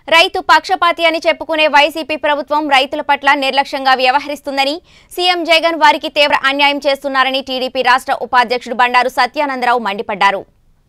రైతు పక్షపాతి అని చెప్పుకునే వైసీపీ ప్రభుత్వం రైతుల పట్ల నిర్లక్ష్యంగా వ్యవహరిస్తుందని సీఎం జగన్ వారికి తీవ్ర అన్యాయం చేస్తున్నారని టీడీపీ రాష్ట్ర ఉపాధ్యక్షుడు బండారు సత్యానందరావు మండిపడ్డారు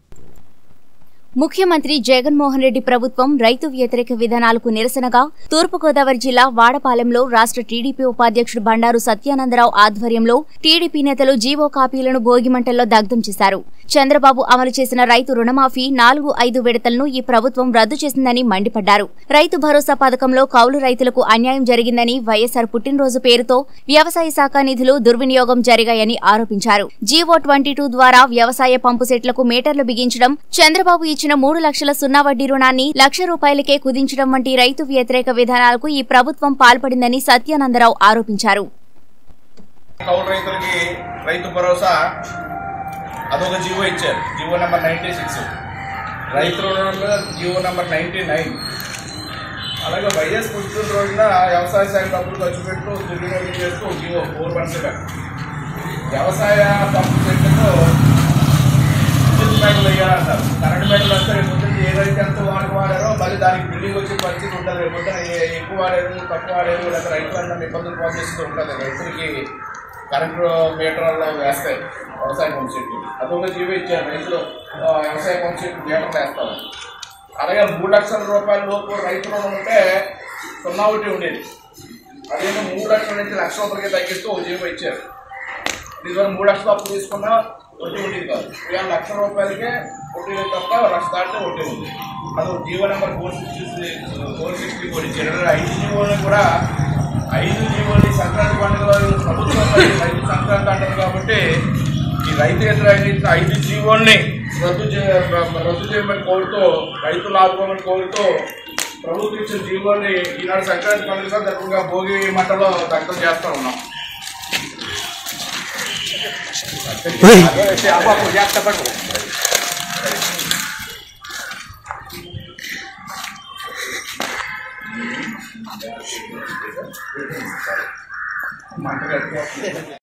ముఖ్యమంత్రి జగన్మోహన్ రెడ్డి ప్రభుత్వం రైతు వ్యతిరేక విధానాలకు నిరసనగా తూర్పుగోదావరి జిల్లా వాడపాలెంలో రాష్ట్ర టీడీపీ ఉపాధ్యక్షుడు బండారు సత్యానందరావు ఆధ్వర్యంలో టీడీపీ నేతలు జీవో కాపీలను భోగిమంటల్లో దగ్ధం చేశారు చంద్రబాబు అమలు చేసిన రైతు రుణమాఫీ నాలుగు ఐదు విడతలను ఈ ప్రభుత్వం రద్దు చేసిందని మండిపడ్డారు రైతు భరోసా పథకంలో కౌలు రైతులకు అన్యాయం జరిగిందని వైఎస్సార్ పుట్టినరోజు పేరుతో వ్యవసాయ శాఖ నిధులు దుర్వినియోగం జరిగాయని ఆరోపించారు జీవో ట్వంటీ టూ ద్వారా వ్యవసాయ పంపు సెట్లకు మీటర్లు బిగించడం చంద్రబాబు ఇచ్చిన మూడు లక్షల సున్నా వడ్డీ రుణాన్ని లక్ష రూపాయలకే కుదించడం వంటి రైతు వ్యతిరేక విధానాలకు ఈ ప్రభుత్వం పాల్పడిందని సత్యానందరావు ఆరోపించారు కౌలు రైతులకి రైతు భరోసా అదొక జీవో ఇచ్చారు జీవో నెంబర్ నైంటీ సిక్స్ రైతు రుణంలో జీవో నెంబర్ నైంటీ నైన్ అలాగే వైఎస్ పుట్టిన రోజున వ్యవసాయ శాఖ డబ్బులు ఖర్చు పెట్టు దుర్వినియోగం చేస్తూ జీవో ఫోర్ వన్ సెవెన్ వ్యవసాయ పంపు సెట్లకు విద్యుత్ మీటర్లు వేయాలంటారు కరెంట్ మీటర్లు వస్తే రేపు పొద్దున్న ఏదైతే ఎంత వాడికి వాడారో మళ్ళీ దానికి బిల్డింగ్ వచ్చే పరిస్థితి ఉంటుంది రేపు పొద్దున ఏ- ఎక్కువ వాడారు తక్కువ వాడారు లేదా రైతులందరినీ ఇబ్బందులు పాల్చేస్తూ ఉంటుంది రైతులకి కరెంటు మీటర్లో వేస్తాయి వ్యవసాయ పంపు సెట్లు అదొక జీవో ఇచ్చారు రైతులు ఆ, వ్యవసాయ పంపు సెట్లు మీటర్లు వేస్తారు అలాగే మూడు లక్షల రూపాయల లోపు రైతు రుణం ఉంటే సున్నా ఒకటి ఉండేది అదేమో మూడు లక్షల నుంచి లక్ష రూపాయలకి తగ్గిస్తూ ఒక జీవో ఇచ్చారు ఇదివరకు మూడు లక్షలు అప్పు తీసుకున్నా వడ్డీ ఉండేది కాదు ఇవాళ లక్ష రూపాయలకే వడ్డీ లేదు తప్ప లక్ష దాటితే వడ్డీ ఉంది అది ఒక G O number four sixty four sixty four ఇచ్చారు అలాగే ఐదు జీవోలు కూడా ఐదు జీవోలు ఈ సంక్రాంతి పండుగలో ప్రభుత్వం మరి రైతు సంక్రాంతి అంటారు కాబట్టి ఈ రైతు వ్యతిరేకించిన ఐదు జీవోల్ని రద్దు చే రద్దు చేయమని కోరుతూ రైతులు ఆదుకోమని కోరుతూ ప్రభుత్వం ఇచ్చిన జీవోల్ని ఈనాడు సంక్రాంతి పండుగ దగ్గరగా భోగి మంటలో దగ్ధం చేస్తూ ఉన్నాం మంటగా